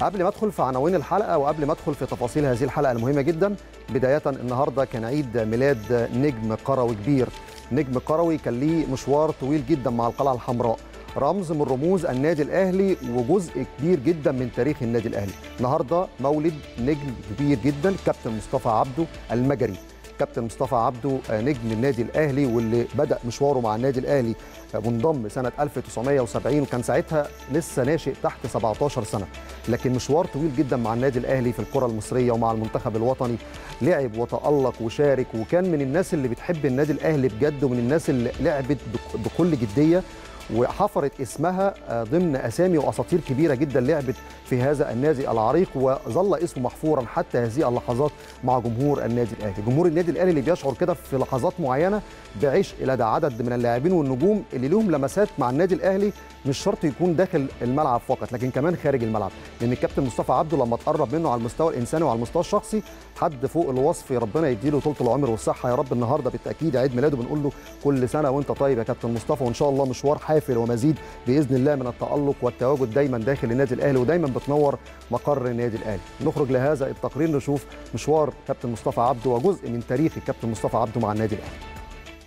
قبل ما ادخل في عناوين الحلقه وقبل ما ادخل في تفاصيل هذه الحلقه المهمه جدا بدايه النهارده كان عيد ميلاد نجم قروي كبير نجم قروي كان ليه مشوار طويل جدا مع القلعه الحمراء رمز من رموز النادي الاهلي وجزء كبير جدا من تاريخ النادي الاهلي النهارده مولد نجم كبير جدا كابتن مصطفى عبده المجري كابتن مصطفى عبده نجم النادي الاهلي واللي بدا مشواره مع النادي الاهلي منضم سنه 1970 وكان ساعتها لسه ناشئ تحت 17 سنه لكن مشوار طويل جدا مع النادي الاهلي في الكره المصريه ومع المنتخب الوطني لعب وتالق وشارك وكان من الناس اللي بتحب النادي الاهلي بجد ومن الناس اللي لعبت بكل جديه وحفرت اسمها ضمن اسامي واساطير كبيره جدا لعبت في هذا النادي العريق وظل اسمه محفورا حتى هذه اللحظات مع جمهور النادي الاهلي، جمهور النادي الاهلي اللي بيشعر كده في لحظات معينه بعشق لدى عدد من اللاعبين والنجوم اللي لهم لمسات مع النادي الاهلي مش شرط يكون داخل الملعب فقط لكن كمان خارج الملعب، لان الكابتن مصطفى عبده لما تقرب منه على المستوى الانساني وعلى المستوى الشخصي حد فوق الوصف ربنا يديله طول العمر والصحه يا رب النهارده بالتاكيد عيد ميلاده بنقول له كل سنه وانت طيب يا كابتن مصطفى وان شاء الله مشوار حافل ومزيد باذن الله من التالق والتواجد دايما داخل النادي الاهلي ودايما بتنور مقر النادي الاهلي نخرج لهذا التقرير نشوف مشوار كابتن مصطفى عبده وجزء من تاريخ الكابتن مصطفى عبده مع النادي الاهلي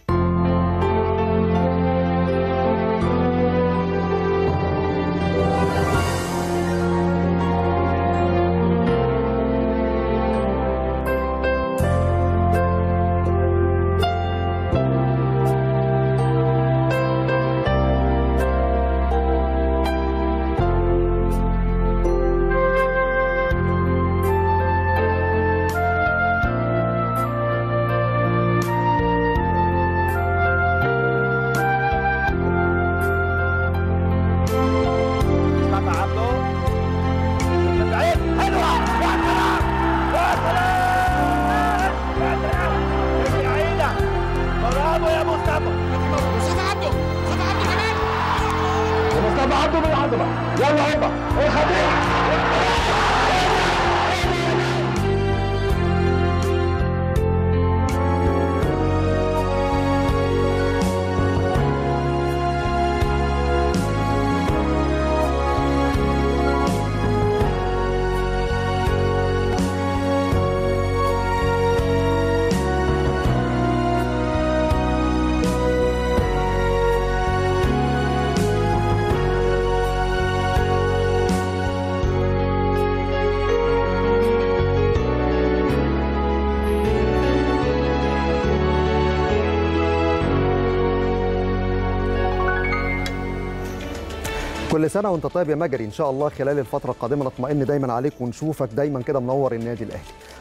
كل سنه وانت طيب يا مجري ان شاء الله خلال الفتره القادمه نطمئن دايما عليك ونشوفك دايما كده منور النادي الاهلي